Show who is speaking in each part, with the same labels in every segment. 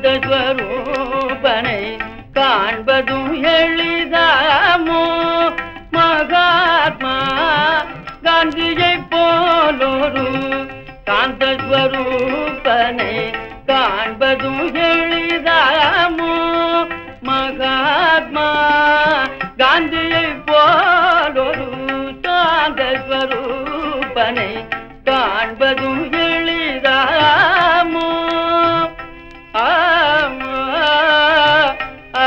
Speaker 1: சாந்தஸ்வரூபனை காண்பதும் எளிதாமோ மகாத்மா காந்தியை போலொரு காந்தஸ்வரூபனை காண்பதும் எளிதாமோ மகாத்மா காந்தியை போலொரு சாந்தஸ்வரூபனை காண்பதும் எளிதாமோ ஆமா, ஆ,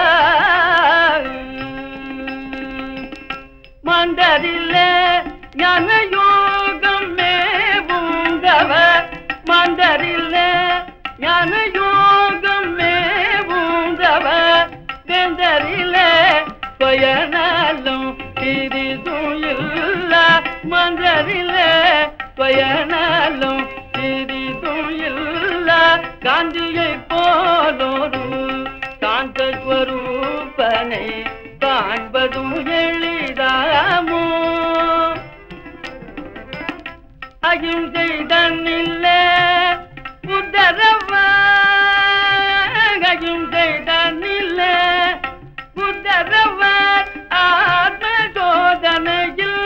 Speaker 1: மந்தரில்லே ஞான யோகம் மேவுங்கவர் மந்தரில்லே ஞான யோகம் மேவுங்கவர் வெந்தரிலே பயனாலும் சிறிதும் இல்ல மந்தரிலே பயனாலும் சிறிதும் இல்ல காந்தியை போலொரு சாந்தஸ்வரூபனை காண்பதும் எளிதாமோ அகிம்சை தன்னில்லே புத்தரவ அகிம்சை தன்னில்லே புத்தரவர் ஆத்ம சோதனையில்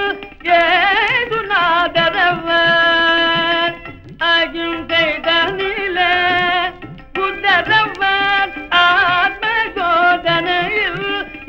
Speaker 1: ஏதுநாதரவர் அகிம்சை தன்னிலே புத்தரவர் ஆத்ம சோதனையில்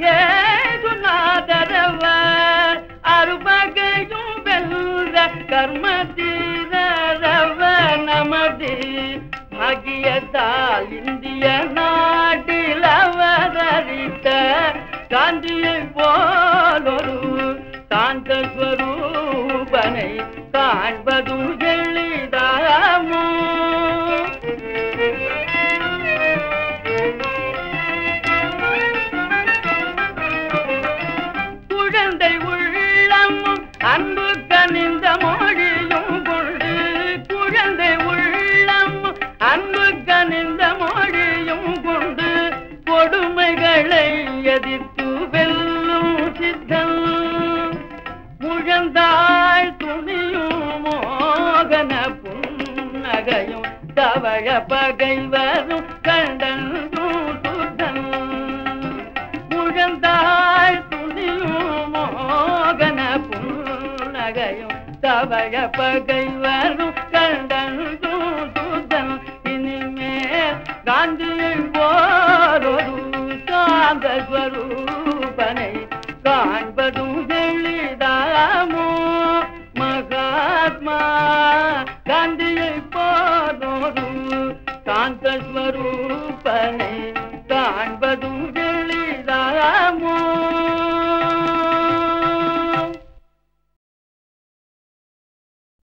Speaker 1: ஏதுநாதரவர் அருபகையும் வெல்ற கர்ம தீரரவ நமது பாகியத்தால் இந்திய நாட்டில் அவதரித்த காந்தியை போலொரு சாந்த ஸ்வரூபனை காண்பதும் எளிதாமோ குழந்தை உள்ளமும் அன்பு கனிந்த மொழியும் கொண்டு குழந்தை உள்ளமும் அன்பு கனிந்த மொழியும் கொண்டு கொடுமைகளை எதிர்த்து வெல்லும் சித்தம் முழந்தாள் துணியும் மோகன புன்னகையும் தவழ பகை வரும் கண்டனும் சுத்தம் முழந்தாள் துணியும் மோகன புன்னகையும் தவழ பகை வரும் கண்டனும் சுத்தம் இனிமேல் காந்தியை போரொரு சாந்த ஸ்வரூபனை காண்பதும் எளிதாமோ மகாத்மா காந்தியை போரொரு சாந்த ஸ்வரூபனை காண்பதும்